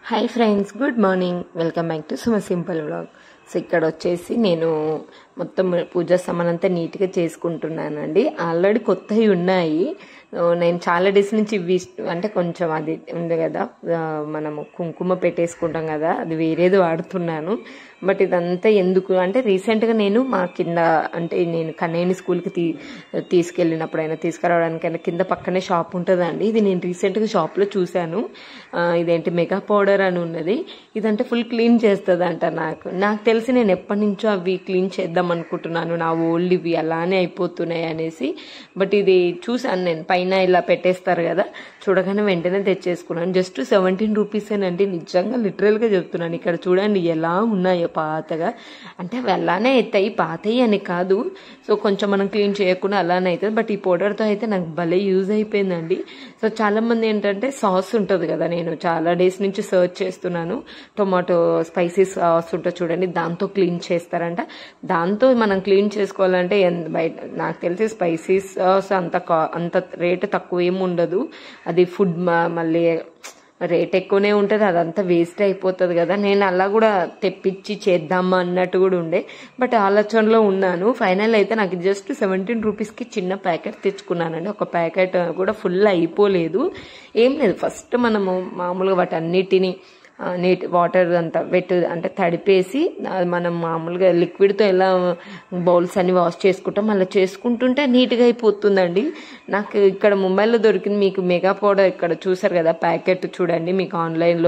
hi friends good morning welcome back to Suma simple vlog so ఇక్కడ వచ్చేసి నేను మొత్తం పూజా సామాన్ అంతా నీట్గా చేసుకుంటున్నానండి ఆల్రెడీ కొత్తవి ఉన్నాయి సో నేను చాలా డేస్ నుంచి ఇవి ఇష్ట- అంటే కొంచెం అది ఉంది కదా ఆ, మనము కుంకుమ పెట్టేసుకుంటాం కదా అది వేరేది వాడుతున్నాను బట్ ఇదంతా ఎందుకు అంటే రీసెంట్గా నేను మా కింద అంటే నేను కన్నయ్యని స్కూల్కి తీ తీసుకెళ్ళినప్పుడైనా తీసుకురావడానికైనా కింద పక్కనే షాప్ ఉంటుందండి ఇది నేను రీసెంట్గా షాప్లో చూశాను ఆ, ఇదేంటి మెగా పౌడర్ అని ఉన్నది ఇదంటే ఫుల్ క్లీన్ చేస్తుంది అంట నాకు నాకు తెలిసి నేను ఎప్పటి నుంచో అవి క్లీన్ చేద్దాం అనుకుంటున్నాను నా ఓల్డ్ ఇవి అలానే అయిపోతున్నాయి అనేసి బట్ ఇది చూసాను నేను పైన ఇలా పెట్టేస్తారు కదా చూడగానే వెంటనే తెచ్చేసుకున్నాను జస్ట్ సెవెంటీన్ రూపీసేనండి నిజంగా లిటరల్గా చెప్తున్నాను ఇక్కడ చూడండి ఎలా ఉన్నాయో పాతగా అంటే అవి అలానే అవుతాయి పాతయి అని కాదు సో కొంచెం మనం క్లీన్ చేయకుండా అలానే అవుతుంది బట్ ఈ పౌడర్తో అయితే నాకు భలే యూజ్ అయిపోయిందండి సో చాలా మంది ఏంటంటే సాస్ ఉంటుంది కదా నేను చాలా డేస్ నుంచి సర్చ్ చేస్తున్నాను టొమాటో స్పైసీ సాస్ ఉంటుంది చూడండి దాంతో క్లీన్ చేస్తారంట దాంతో మనం క్లీన్ చేసుకోవాలంటే ఎన్- బయట నాకు తెలిసి స్పైసీ సాస్ అంత కా- అంత రేటు తక్కువ ఏమి ఉండదు అది ఫుడ్ మళ్ళీ రేట్ ఎక్కువనే ఉంటుంది అదంతా వేస్ట్ అయిపోతుంది కదా నేను అలా కూడా తెప్పించి చేద్దామా అన్నట్టు కూడా ఉండే బట్ ఆలోచనలో ఉన్నాను ఫైనల్ అయితే నాకు జస్ట్ సెవెంటీన్ రూపీస్కి చిన్న ప్యాకెట్ తెచ్చుకున్నానండి ఒక ప్యాకెట్ కూడా ఫుల్ అయిపోలేదు ఏం లేదు ఫస్ట్ మనము మామూలుగా వాటి అన్నిటిని ఆ, నీట్ వాటర్ అంతా వెట్ అంటే తడిపేసి అది మనం మామూలుగా లిక్విడ్తో ఎలా బౌల్స్ అన్ని వాష్ చేసుకుంటాం అలా చేసుకుంటుంటే నీట్గా అయిపోతుందండి నాకు ఇక్కడ ముంబైలో దొరికింది మీకు మెగా పౌడర్ ఇక్కడ చూసారు కదా ప్యాకెట్ చూడండి మీకు ఆన్లైన్లో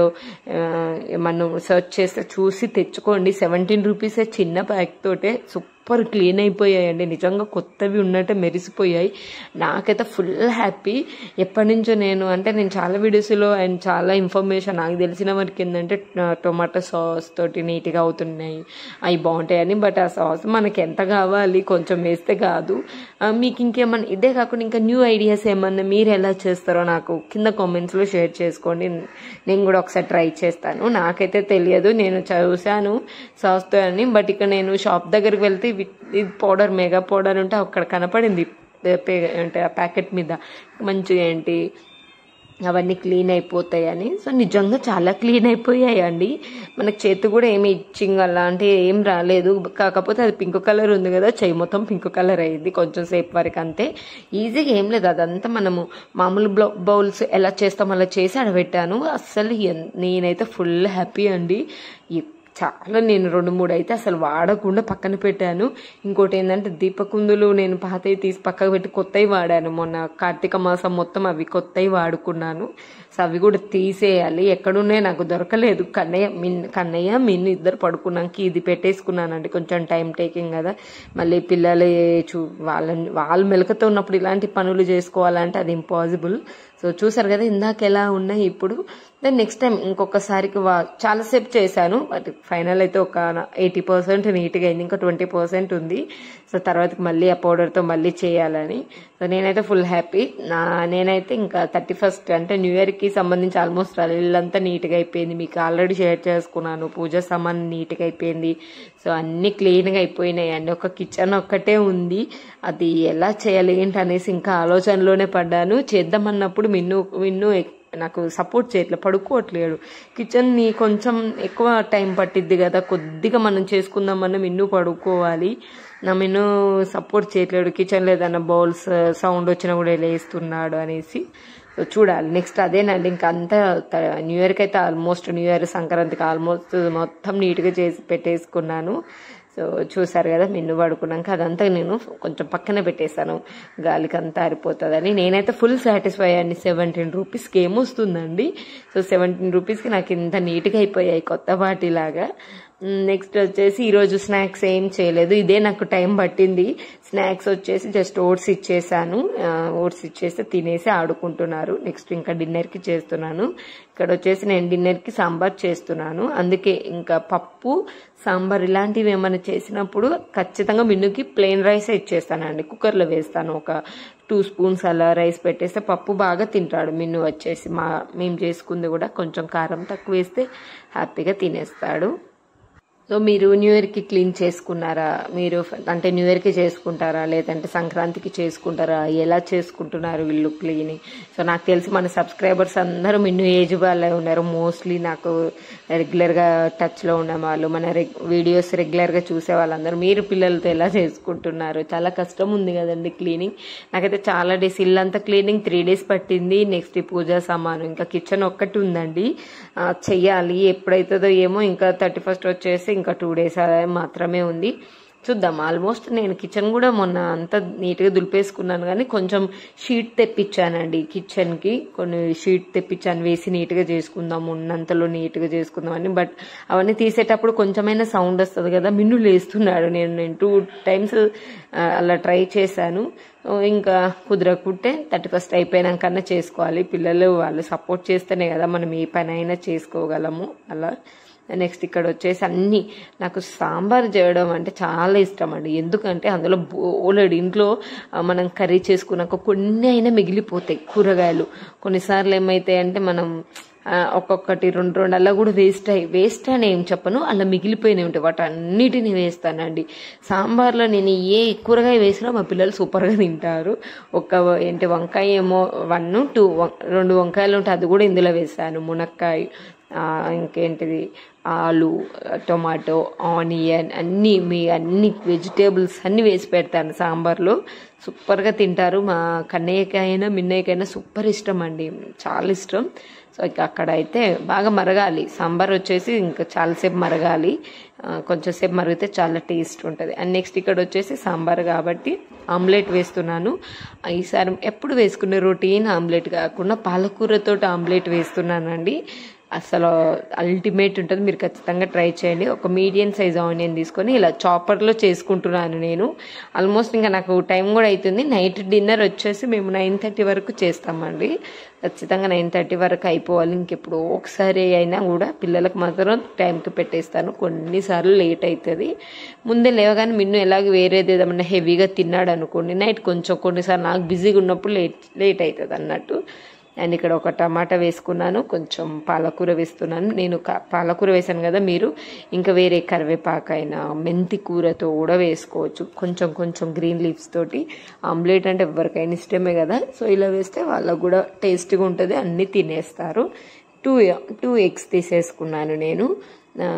మనం సెర్చ్ చేస్తే చూసి తెచ్చుకోండి సెవెంటీన్ రూపీసే చిన్న ప్యాక్ తోటే సూపర్ క్లీన్ అయిపోయాయండి నిజంగా కొత్తవి ఉన్నట్టే మెరిసిపోయాయి నాకైతే ఫుల్ హ్యాపీ ఎప్పటి నుంచో నేను అంటే నేను చాలా వీడియోస్లో అండ్ చాలా ఇన్ఫర్మేషన్ నాకు తెలిసిన వరకు ఏంటంటే టొమాటో సాస్ తోటి నీట్గా అవుతున్నాయి అవి బాగుంటాయని బట్ ఆ సాస్ మనకి ఎంత కావాలి కొంచెం వేస్తే కాదు ఆ, మీకు ఇంకేమన్నా ఇదే కాకుండా ఇంకా న్యూ ఐడియాస్ ఏమన్నా మీరు ఎలా చేస్తారో నాకు కింద కామెంట్స్లో షేర్ చేసుకోండి నేను కూడా ఒకసారి ట్రై చేస్తాను నాకైతే తెలియదు నేను చూశాను సాస్తో అని బట్ ఇక నేను షాప్ దగ్గరికి వెళ్తే ఇవి- ఇది పౌడర్ మెగా పౌడర్ ఉంటే అక్కడ కనపడింది పే- అంటే ఆ ప్యాకెట్ మీద మంచిగా ఏంటి అవన్నీ క్లీన్ అయిపోతాయని సో నిజంగా చాలా క్లీన్ అయిపోయాయి అండి మనకి చేతి కూడా ఏమి ఇచ్చింగ్ అలాంటి ఏం రాలేదు కాకపోతే అది పింక్ కలర్ ఉంది కదా చెయ్యి మొత్తం పింక్ కలర్ అయింది కొంచెం సేపు వరకు అంతే ఈజీగా ఏం లేదు అదంతా మనము మామూలు బ్లౌ బౌల్స్ ఎలా చేస్తాం అలా చేసి ఆడబెట్టాను అస్సలు ఎన్- నేనైతే ఫుల్ హ్యాపీ అండి ఈ చాలా నేను రెండు మూడు అయితే అసలు వాడకుండా పక్కన పెట్టాను ఇంకోటి ఏంటంటే దీపకుందులు నేను పాతవి తీసి పక్కకు పెట్టి కొత్తవి వాడాను మొన్న కార్తీక మాసం మొత్తం అవి కొత్తవి వాడుకున్నాను సో అవి కూడా తీసేయాలి ఎక్కడున్నాయి నాకు దొరకలేదు కన్నయ్య మిన్ కన్నయ్య మిన్ ఇద్దరు పడుకున్నాక ఇది పెట్టేసుకున్నానండి కొంచెం టైం టేకింగ్ కదా మళ్ళీ పిల్లలు చూ వాళ్ళని వాళ్ళు మెలకతో ఉన్నప్పుడు ఇలాంటి పనులు చేసుకోవాలంటే అది ఇంపాసిబుల్ సో చూసారు కదా ఇందాక ఎలా ఉన్నాయి ఇప్పుడు దెన్ నెక్స్ట్ టైం ఇంకొకసారికి వా చాలాసేపు చేశాను బట్ ఫైనల్ అయితే ఒక ఎయిటీ పర్సెంట్ నీట్గా అయింది ఇంకా ట్వంటీ పర్సెంట్ ఉంది సో తర్వాతకి మళ్ళీ ఆ పౌడర్తో మళ్ళీ చేయాలని సో నేనైతే ఫుల్ హ్యాపీ నా నేనైతే ఇంకా థర్టీ ఫస్ట్ అంటే న్యూ ఇయర్కి సంబంధించి ఆల్మోస్ట్ ఇల్లంతా నీట్గా అయిపోయింది మీకు ఆల్రెడీ షేర్ చేసుకున్నాను పూజ సామాన్ నీట్గా అయిపోయింది సో అన్ని క్లీన్గా అయిపోయినాయి అండి ఒక కిచెన్ ఒక్కటే ఉంది అది ఎలా చేయాలి ఏంటి అనేసి ఇంకా ఆలోచనలోనే పడ్డాను చేద్దామన్నప్పుడు మిన్ను మిన్ను ఎక్- నాకు సపోర్ట్ చేయట్లేదు పడుకోవట్లేడు కిచెన్ ని కొంచెం ఎక్కువ టైం పట్టిద్ది కదా కొద్దిగా మనం చేసుకుందామన్న మిన్ను పడుకోవాలి నా మిన్ను సపోర్ట్ చేయట్లేడు కిచెన్లో ఏదైనా బౌల్స్ సౌండ్ వచ్చినా కూడా లేస్తున్నాడు అనేసి సో చూడాలి నెక్స్ట్ అదేనండి ఇంకా అంతా త- న్యూ ఇయర్కి అయితే ఆల్మోస్ట్ న్యూ ఇయర్ సంక్రాంతికి ఆల్మోస్ట్ మొత్తం నీట్గా చేసి పెట్టేసుకున్నాను సో చూసారు కదా మిన్ను పడుకున్నాక అదంతా నేను కొంచెం పక్కన పెట్టేశాను గాలికి అంతా ఆరిపోతుందని నేనైతే ఫుల్ సాటిస్ఫై అయ్యాను సెవెంటీన్ రూపీస్కి ఏమొస్తుందండి సో సెవెంటీన్ రూపీస్కి నాకు ఇంత నీట్గా అయిపోయాయి కొత్త వాటిలాగా నెక్స్ట్ వచ్చేసి ఈరోజు స్నాక్స్ ఏం చేయలేదు ఇదే నాకు టైం పట్టింది స్నాక్స్ వచ్చేసి జస్ట్ ఓట్స్ ఇచ్చేసాను ఓట్స్ ఇచ్చేస్తే తినేసి ఆడుకుంటున్నారు నెక్స్ట్ ఇంకా డిన్నర్కి చేస్తున్నాను ఇక్కడ వచ్చేసి నేను డిన్నర్కి సాంబార్ చేస్తున్నాను అందుకే ఇంకా పప్పు సాంబార్ ఇలాంటివి ఏమైనా చేసినప్పుడు ఖచ్చితంగా మిన్నుకి ప్లెయిన్ రైస్ ఇచ్చేస్తానండి కుక్కర్లో వేస్తాను ఒక టూ స్పూన్స్ అలా రైస్ పెట్టేస్తే పప్పు బాగా తింటాడు మిన్ను వచ్చేసి మా మేము చేసుకుంది కూడా కొంచెం కారం తక్కువ వేస్తే హ్యాపీగా తినేస్తాడు సో మీరు న్యూ ఇయర్కి క్లీన్ చేసుకున్నారా మీరు అంటే న్యూ ఇయర్కి చేసుకుంటారా లేదంటే సంక్రాంతికి చేసుకుంటారా ఎలా చేసుకుంటున్నారు వీళ్ళు క్లీనింగ్ సో నాకు తెలిసి మన సబ్స్క్రైబర్స్ అందరూ మిన్ను ఏజ్ వాళ్ళే ఉన్నారు మోస్ట్లీ నాకు రెగ్యులర్గా టచ్లో ఉన్న వాళ్ళు మన వీడియోస్ రెగ్యులర్గా చూసే వాళ్ళందరూ మీరు పిల్లలతో ఎలా చేసుకుంటున్నారు చాలా కష్టం ఉంది కదండి క్లీనింగ్ నాకైతే చాలా డేస్ ఇల్లంతా క్లీనింగ్ త్రీ డేస్ పట్టింది నెక్స్ట్ పూజా సామాను ఇంకా కిచెన్ ఒక్కటి ఉందండి ఆ, చెయ్యాలి ఎప్పుడైతుందో ఏమో ఇంకా థర్టీ ఫస్ట్ వచ్చేసి ఇంకా టూ డేస్ మాత్రమే ఉంది చూద్దాం ఆల్మోస్ట్ నేను కిచెన్ కూడా మొన్న అంతా నీట్గా దులిపేసుకున్నాను కానీ కొంచెం షీట్ తెప్పించానండి కిచెన్కి కొన్ని షీట్ తెప్పించాను వేసి నీట్గా చేసుకుందాం ఉన్నంతలో నీట్గా చేసుకుందాం అని బట్ అవన్నీ తీసేటప్పుడు కొంచెమైనా సౌండ్ వస్తుంది కదా మిన్ను లేస్తున్నాడు నేను నేను టూ టైమ్స్ అలా ట్రై చేశాను ఇంకా కుదరకుంటే థర్టీ ఫస్ట్ అయిపోయినాకన్నా చేసుకోవాలి పిల్లలు వాళ్ళు సపోర్ట్ చేస్తేనే కదా మనం ఏ పని అయినా చేసుకోగలము అలా నెక్స్ట్ ఇక్కడ వచ్చేసి అన్ని నాకు సాంబార్ చేయడం అంటే చాలా ఇష్టం అండి ఎందుకంటే అందులో బోలెడు ఇంట్లో ఆ, మనం కర్రీ చేసుకున్నాక కొన్ని అయినా మిగిలిపోతాయి కూరగాయలు కొన్నిసార్లు ఏమైతాయి అంటే మనం ఆ, ఒక్కొక్కటి రెండు రెండు అలా కూడా వేస్ట్ అయ్యి వేస్ట్ అని ఏం చెప్పను అలా మిగిలిపోయినవి ఉంటాయి వాటి అన్నిటిని వేస్తానండి సాంబార్లో నేను ఏ కూరగాయ వేసినా మా పిల్లలు సూపర్గా తింటారు ఒక ఏంటి వంకాయ ఏమో వన్ టూ రెండు వంకాయలు ఉంటే అది కూడా ఇందులో వేసాను మునక్కాయ ఆ, ఇంకేంటిది ఆలు టొమాటో ఆనియన్ అన్నీ మీ అన్ని వెజిటేబుల్స్ అన్నీ వేసి పెడతాను సాంబార్లో సూపర్గా తింటారు మా కన్నయ్యకైనా మిన్నయ్యకైనా సూపర్ ఇష్టం అండి చాలా ఇష్టం సో ఇక అక్కడ అయితే బాగా మరగాలి సాంబార్ వచ్చేసి ఇంకా చాలాసేపు మరగాలి ఆ, కొంచెం సేపు మరిగితే చాలా టేస్ట్ ఉంటుంది అండ్ నెక్స్ట్ ఇక్కడ వచ్చేసి సాంబార్ కాబట్టి ఆమ్లెట్ వేస్తున్నాను ఆ, ఈసారి ఎప్పుడు వేసుకునే రొటీన్ ఆమ్లెట్ కాకుండా పాలకూరతో ఆమ్లెట్ వేస్తున్నానండి అసలు అల్టిమేట్ ఉంటుంది మీరు ఖచ్చితంగా ట్రై చేయండి ఒక మీడియం సైజ్ ఆనియన్ తీసుకొని ఇలా చాపర్లో చేసుకుంటున్నాను నేను ఆల్మోస్ట్ ఇంకా నాకు టైం కూడా అవుతుంది నైట్ డిన్నర్ వచ్చేసి మేము నైన్ థర్టీ వరకు చేస్తామండి ఖచ్చితంగా నైన్ థర్టీ వరకు అయిపోవాలి ఇంకెప్పుడు ఒకసారి అయినా కూడా పిల్లలకు మాత్రం టైంకి పెట్టేస్తాను కొన్నిసార్లు లేట్ అవుతుంది ముందే లేవగానే మిన్ను ఎలాగ వేరేది ఏదైనా హెవీగా తిన్నాడు అనుకోండి నైట్ కొంచెం కొన్నిసార్లు నాకు బిజీగా ఉన్నప్పుడు లేట్ లేట్ అవుతుంది అన్నట్టు అండ్ ఇక్కడ ఒక టమాటా వేసుకున్నాను కొంచెం పాలకూర వేస్తున్నాను నేను క- పాలకూర వేసాను కదా మీరు ఇంకా వేరే కరివేపాకైనా మెంతి కూరతో కూడా వేసుకోవచ్చు కొంచెం కొంచెం గ్రీన్ లీవ్స్ తోటి ఆమ్లెట్ అంటే ఎవరికైనా ఇష్టమే కదా సో ఇలా వేస్తే వాళ్ళకు కూడా టేస్ట్గా ఉంటుంది అన్నీ తినేస్తారు టూ టూ ఎగ్స్ తీసేసుకున్నాను నేను ఆ,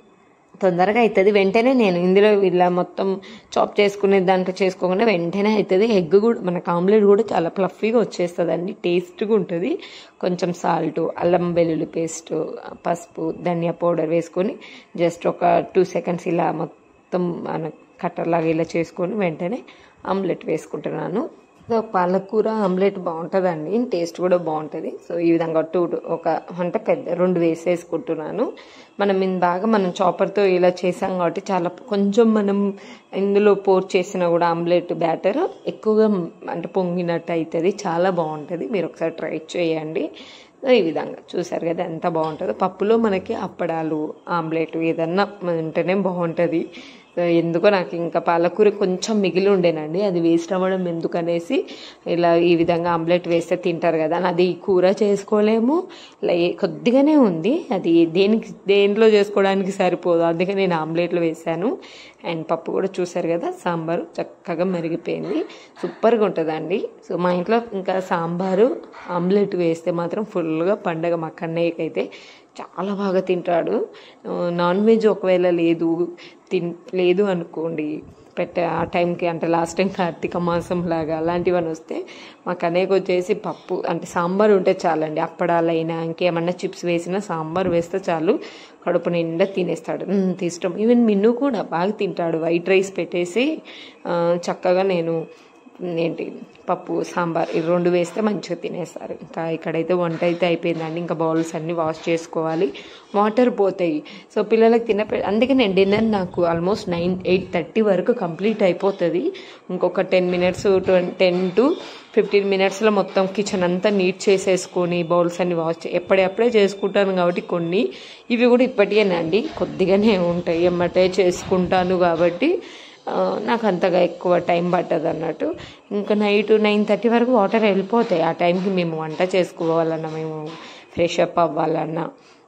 తొందరగా అవుతుంది వెంటనే నేను ఇందులో ఇలా మొత్తం చాప్ చేసుకునే దాంట్లో చేసుకోకుండా వెంటనే అవుతుంది ఎగ్ కూడా మనకు ఆమ్లెట్ కూడా చాలా ప్లఫీగా వచ్చేస్తుంది అండి టేస్ట్గా ఉంటుంది కొంచెం సాల్ట్ అల్లం వెల్లుల్లి పేస్ట్ పసుపు ధనియా పౌడర్ వేసుకొని జస్ట్ ఒక టూ సెకండ్స్ ఇలా మొత్తం మన కట్టర్లాగా ఇలా చేసుకొని వెంటనే ఆమ్లెట్ వేసుకుంటున్నాను సో పాలకూర ఆమ్లెట్ బాగుంటుందండి టేస్ట్ కూడా బాగుంటుంది సో ఈ విధంగా టూ ఒక అంటే పెద్ద రెండు వేసేసుకుంటున్నాను మనం బాగా మనం చాపర్తో ఇలా చేసాం కాబట్టి చాలా కొంచెం మనం ఇందులో పోర్ చేసిన కూడా ఆమ్లెట్ బ్యాటర్ ఎక్కువగా అంటే పొంగినట్టు అవుతుంది చాలా బాగుంటుంది మీరు ఒకసారి ట్రై చేయండి సో ఈ విధంగా చూసారు కదా ఎంత బాగుంటుందో పప్పులో మనకి అప్పడాలు ఆమ్లెట్ ఏదన్నా ఉంటేనే బాగుంటుంది సో ఎందుకో నాకు ఇంకా పాలకూర కొంచెం మిగిలి ఉండేనండి అది వేస్ట్ అవ్వడం ఎందుకనేసి ఇలా ఈ విధంగా ఆమ్లెట్ వేస్తే తింటారు కదా అని అది కూర చేసుకోలేము ఇలా ఏ- కొద్దిగానే ఉంది అది దేనికి దేంట్లో చేసుకోవడానికి సరిపోదు అందుకే నేను ఆమ్లెట్లు వేశాను అండ్ పప్పు కూడా చూసారు కదా సాంబారు చక్కగా మెరిగిపోయింది సూపర్గా ఉంటుందండి సో మా ఇంట్లో ఇంకా సాంబారు ఆమ్లెట్ వేస్తే మాత్రం ఫుల్గా పండగ మా కన్నయ్యకైతే చాలా బాగా తింటాడు ఆ, నాన్ వెజ్ ఒకవేళ లేదు తిన్ లేదు అనుకోండి పెట్టే ఆ టైంకి అంటే లాస్ట్ టైం కార్తీక మాసం లాగా అలాంటివన్నీ వస్తే మా కన్నయ్యకు వచ్చేసి పప్పు అంటే సాంబార్ ఉంటే చాలండి అప్పడాలైనా ఇంకేమన్నా చిప్స్ వేసినా సాంబార్ వేస్తే చాలు కడుపు నిండా తినేస్తాడు అంత ఇష్టం ఈవెన్ మిన్ను కూడా బాగా తింటాడు వైట్ రైస్ పెట్టేసి ఆ, చక్కగా నేను ఏంటి పప్పు సాంబార్ ఈ రెండు వేస్తే మంచిగా తినేస్తారు ఇంకా ఇక్కడైతే వంట అయితే అయిపోయిందండి ఇంకా బౌల్స్ అన్నీ వాష్ చేసుకోవాలి వాటర్ పోతాయి సో పిల్లలకి తిన అందుకే నేను డిన్నర్ నాకు ఆల్మోస్ట్ నైన్ ఎయిట్ థర్టీ వరకు కంప్లీట్ అయిపోతుంది ఇంకొక ten minutes ten to fifteen మినిట్స్లో మొత్తం కిచెన్ అంతా నీట్ చేసేసుకొని బౌల్స్ అన్ని వాష్ చే ఎప్పుడెప్పుడే చేసుకుంటాను కాబట్టి కొన్ని ఇవి కూడా ఇప్పటికేనండి కొద్దిగానే ఉంటాయి ఎమ్మటే చేసుకుంటాను కాబట్టి ఆ, నాకు అంతగా ఎక్కువ టైం పట్టదు అన్నట్టు ఇంకా నైట్ నైన్ థర్టీ వరకు వాటర్ వెళ్ళిపోతాయి ఆ టైంకి మేము వంట చేసుకోవాలన్నా మేము ఫ్రెష్ అప్ అవ్వాలన్నా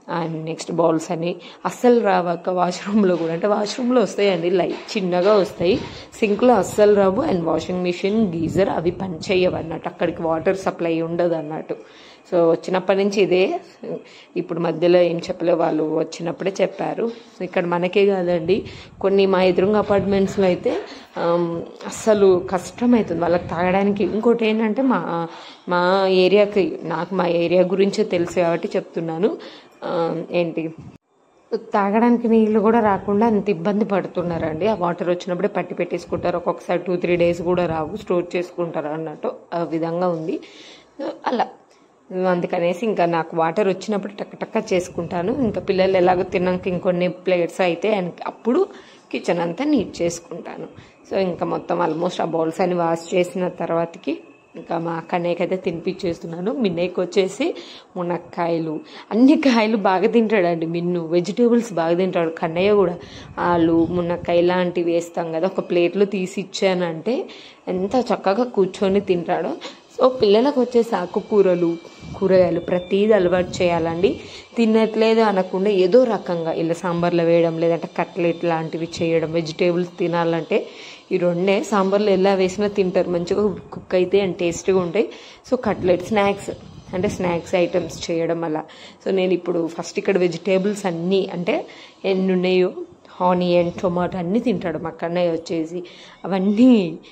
అండ్ నెక్స్ట్ బౌల్స్ అని అస్సలు రావక్క వాష్రూమ్లో కూడా అంటే వాష్రూమ్లో వస్తాయండి లైట్ చిన్నగా వస్తాయి సింక్లో అస్సలు రావు అండ్ వాషింగ్ మిషన్ గీజర్ అవి పనిచేయవు అన్నట్టు అక్కడికి వాటర్ సప్లై ఉండదు అన్నట్టు సో వచ్చినప్పటి నుంచి ఇదే ఇప్పుడు మధ్యలో ఏం చెప్పలే వాళ్ళు వచ్చినప్పుడే చెప్పారు ఇక్కడ మనకే కాదండి కొన్ని మా ఎదురుగా అపార్ట్మెంట్స్లో అయితే ఆమ్, అస్సలు కష్టమవుతుంది వాళ్ళకి తాగడానికి ఇంకోటి ఏంటంటే మా మా ఏరియాకి నాకు మా ఏరియా గురించే తెలుసు కాబట్టి చెప్తున్నాను ఆ, ఏంటి తాగడానికి నీళ్ళు కూడా రాకుండా అంత ఇబ్బంది పడుతున్నారండి ఆ వాటర్ వచ్చినప్పుడే పట్టి పెట్టేసుకుంటారు ఒక్కొక్కసారి టూ త్రీ డేస్ కూడా రావు స్టోర్ చేసుకుంటారు అన్నట్టు ఆ విధంగా ఉంది అలా అందుకనేసి ఇంకా నాకు వాటర్ వచ్చినప్పుడు టక్క టక్క చేసుకుంటాను ఇంకా పిల్లలు ఎలాగో తిన్నాక ఇంకొన్ని ప్లేట్స్ అయితే and అప్పుడు కిచెన్ అంతా నీట్ చేసుకుంటాను సో ఇంకా మొత్తం ఆల్మోస్ట్ ఆ బౌల్స్ అని వాష్ చేసిన తర్వాతకి ఇంకా మా కన్నయ్యకైతే తినిపించేస్తున్నాను మిన్నయ్యకి వచ్చేసి మునక్కాయలు అన్ని కాయలు బాగా తింటాడండి మిన్ను వెజిటేబుల్స్ బాగా తింటాడు కన్నయ్య కూడా ఆలు మునక్కాయ ఇలాంటివి వేస్తాం కదా ఒక ప్లేట్లో తీసి ఇచ్చానంటే ఎంత చక్కగా కూర్చొని తింటాడో సో పిల్లలకు వచ్చేసి ఆకుకూరలు కూరగాయలు ప్రతీది అలవాటు చేయాలండి తినట్లేదు అనకుండా ఏదో రకంగా ఇలా సాంబార్లో వేయడం లేదంటే కట్లెట్ లాంటివి చేయడం వెజిటేబుల్స్ తినాలంటే ఈ రెండే సాంబార్లో ఎలా వేసినా తింటారు మంచిగా కుక్ అయితే అండ్ టేస్ట్గా ఉంటాయి సో కట్లెట్ స్నాక్స్ అంటే స్నాక్స్ ఐటమ్స్ చేయడం అలా సో నేను ఇప్పుడు ఫస్ట్ ఇక్కడ వెజిటేబుల్స్ అన్నీ అంటే ఎన్ని ఉన్నాయో ఆనియన్ టొమాటో అన్నీ తింటాడు మా కన్నయ్య వచ్చేసి అవన్నీ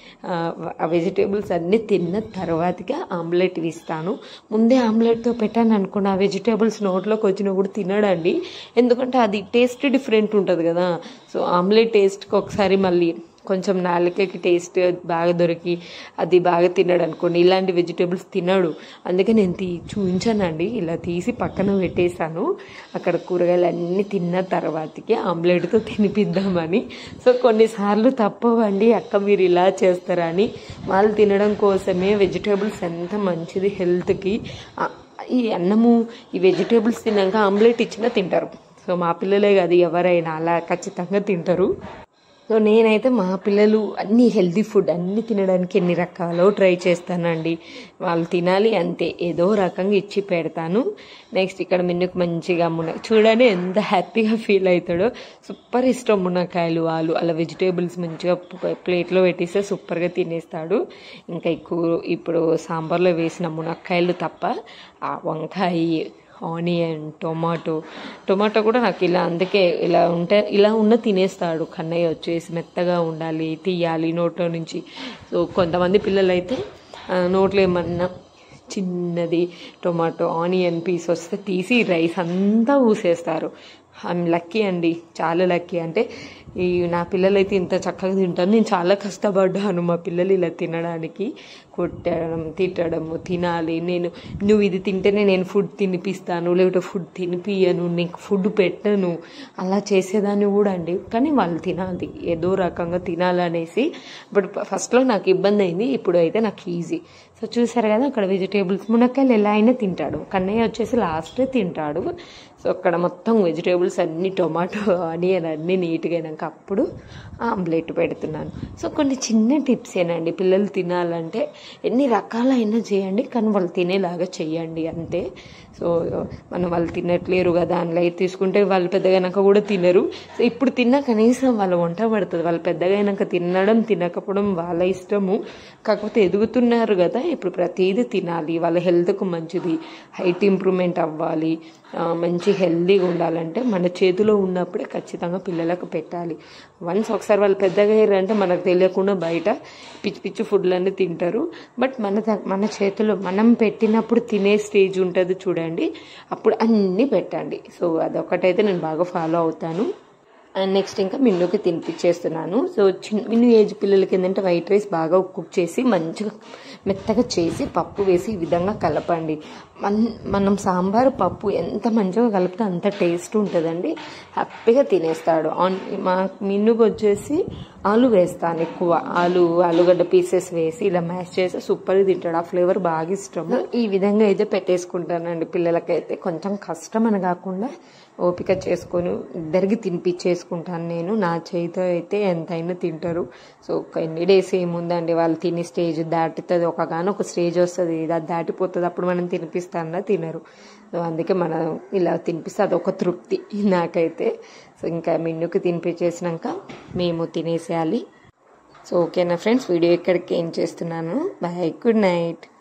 ఆ వెజిటేబుల్స్ అన్నీ తిన్న తర్వాతగా ఆమ్లెట్ ఇస్తాను ముందే ఆమ్లెట్తో పెట్టాను అనుకున్న ఆ వెజిటేబుల్స్ నోట్లోకి వచ్చినా కూడా తినడండి ఎందుకంటే అది టేస్ట్ డిఫరెంట్ ఉంటుంది కదా సో ఆమ్లెట్ టేస్ట్కి ఒకసారి మళ్ళీ కొంచెం నాలుకకి టేస్ట్ బాగా దొరికి అది బాగా తినడు అనుకోండి ఇలాంటి వెజిటేబుల్స్ తినడు అందుకే నేను తీ చూపించానండి ఇలా తీసి పక్కన పెట్టేశాను అక్కడ కూరగాయలు అన్నీ తిన్న తర్వాతకి ఆమ్లెట్తో తినిపిద్దామని సో కొన్నిసార్లు తప్పవండి అక్క మీరు ఇలా చేస్తారా అని వాళ్ళు తినడం కోసమే వెజిటేబుల్స్ ఎంత మంచిది హెల్త్కి ఆ, ఈ అన్నము ఈ వెజిటేబుల్స్ తిన్నాక ఆమ్లెట్ ఇచ్చినా తింటారు సో మా పిల్లలే కాదు ఎవరైనా అలా ఖచ్చితంగా తింటారు సో నేనైతే మా పిల్లలు అన్ని హెల్తీ ఫుడ్ అన్ని తినడానికి ఎన్ని రకాలో ట్రై చేస్తానండి వాళ్ళు తినాలి అంతే ఏదో రకంగా ఇచ్చి పెడతాను నెక్స్ట్ ఇక్కడ మిన్నుకు మంచిగా మున చూడని ఎంత హ్యాపీగా ఫీల్ అవుతాడో సూపర్ ఇష్టం మునక్కాయలు వాళ్ళు అలా వెజిటేబుల్స్ మంచిగా ప్లేట్లో పెట్టిస్తే సూపర్గా తినేస్తాడు ఇంకా ఎక్కువ ఇప్పుడు సాంబార్లో వేసిన మునక్కాయలు తప్ప ఆ వంకాయ ఆనియన్ టొమాటో టొమాటో కూడా నాకు ఇలా అందుకే ఇలా ఉంటే ఇలా ఉన్న తినేస్తాడు కన్నయ్య వచ్చేసి మెత్తగా ఉండాలి తీయాలి నోట్లో నుంచి సో కొంతమంది పిల్లలు అయితే ఆ, నోట్లో ఏమన్నా చిన్నది టొమాటో ఆనియన్ పీస్ వస్తే తీసి రైస్ అంతా ఊసేస్తారు ఐమ్ లక్కీ అండి చాలా లక్కీ అంటే ఈ నా పిల్లలు అయితే ఇంత చక్కగా తింటారు నేను చాలా కష్టపడ్డాను మా పిల్లలు ఇలా తినడానికి కొట్టడం తిట్టడము తినాలి నేను నువ్వు ఇది తింటేనే నేను ఫుడ్ తినిపిస్తాను లేకపోతే ఫుడ్ తినిపియను నీకు ఫుడ్ పెట్టను అలా చేసేదాన్ని కూడా అండి కానీ వాళ్ళు తినాలి ఏదో రకంగా తినాలనేసి బట్ ఫస్ట్లో నాకు ఇబ్బంది అయింది ఇప్పుడు అయితే నాకు ఈజీ సో చూసారు కదా అక్కడ వెజిటేబుల్స్ మునక్కాయలు ఎలా అయినా తింటాడు కన్నయ్య వచ్చేసి లాస్ట్ తింటాడు సో అక్కడ మొత్తం వెజిటేబుల్స్ అన్ని టొమాటో ఆనియన్ అన్నీ నీట్గా అయినాక అప్పుడు ఆమ్లెట్ పెడుతున్నాను సో కొన్ని చిన్న టిప్స్ ఏనండి పిల్లలు తినాలంటే ఎన్ని రకాలైనా చేయండి కానీ వాళ్ళు తినేలాగా చెయ్యండి అంతే సో మనం వాళ్ళు తినట్లేరు కదా అని లైట్ తీసుకుంటే వాళ్ళు పెద్దగా అయినాక కూడా తినరు సో ఇప్పుడు తిన్నా కనీసం వాళ్ళ వంట పడుతుంది వాళ్ళు పెద్దగా అయినాక తినడం తినకపోవడం వాళ్ళ ఇష్టము కాకపోతే ఎదుగుతున్నారు కదా ఇప్పుడు ప్రతిదీ తినాలి వాళ్ళ హెల్త్కు మంచిది హైట్ ఇంప్రూవ్మెంట్ అవ్వాలి ఆ, మంచి హెల్దీగా ఉండాలంటే మన చేతిలో ఉన్నప్పుడే ఖచ్చితంగా పిల్లలకు పెట్టాలి వన్స్ ఒకసారి వాళ్ళు పెద్దగా అయ్యారంటే మనకు తెలియకుండా బయట పిచ్చి పిచ్చి ఫుడ్లన్నీ తింటారు బట్ మన ద- మన చేతిలో మనం పెట్టినప్పుడు తినే స్టేజ్ ఉంటుంది చూడండి అప్పుడు అన్నీ పెట్టండి సో అదొకటైతే నేను బాగా ఫాలో అవుతాను అండ్ నెక్స్ట్ ఇంకా మిన్నుకి తినిపించేస్తున్నాను సో చిన్న మిన్ను ఏజ్ పిల్లలకి ఏంటంటే వైట్ రైస్ బాగా కుక్ చేసి మంచిగా మెత్తగా చేసి పప్పు వేసి ఈ విధంగా కలపండి మన మనం సాంబార్ పప్పు ఎంత మంచిగా కలిపితే అంత టేస్ట్ ఉంటుందండి హ్యాపీగా తినేస్తాడు ఆన్ మా మిన్నుకు వచ్చేసి ఆలు వేస్తాను ఎక్కువ ఆలు ఆలుగడ్డ పీసెస్ వేసి ఇలా మ్యాష్ చేసి సూపర్ తింటాడు ఆ ఫ్లేవర్ బాగా ఇష్టము ఈ విధంగా అయితే పెట్టేసుకుంటానండి పిల్లలకైతే కొంచెం కష్టం అని కాకుండా ఓపిక చేసుకొని ఇద్దరికి తినిపించేసుకుంటాను నేను నా చేతితో అయితే ఎంతైనా తింటారు సో ఒక ఎన్ని డేస్ ఏముందండి వాళ్ళు తిని స్టేజ్ దాటుతుంది ఒక గాను ఒక స్టేజ్ వస్తుంది అది దాటిపోతుంది అప్పుడు మనం తినిపిస్తానా తినరు సో అందుకే మనం ఇలా తినిపిస్తే అదొక తృప్తి నాకైతే సో ఇంకా మిన్నుకి తినిపించేసినాక మేము తినేసేయాలి సో ఓకేనా ఫ్రెండ్స్ వీడియో ఇక్కడికి ఏం చేస్తున్నాను బాయ్ గుడ్ నైట్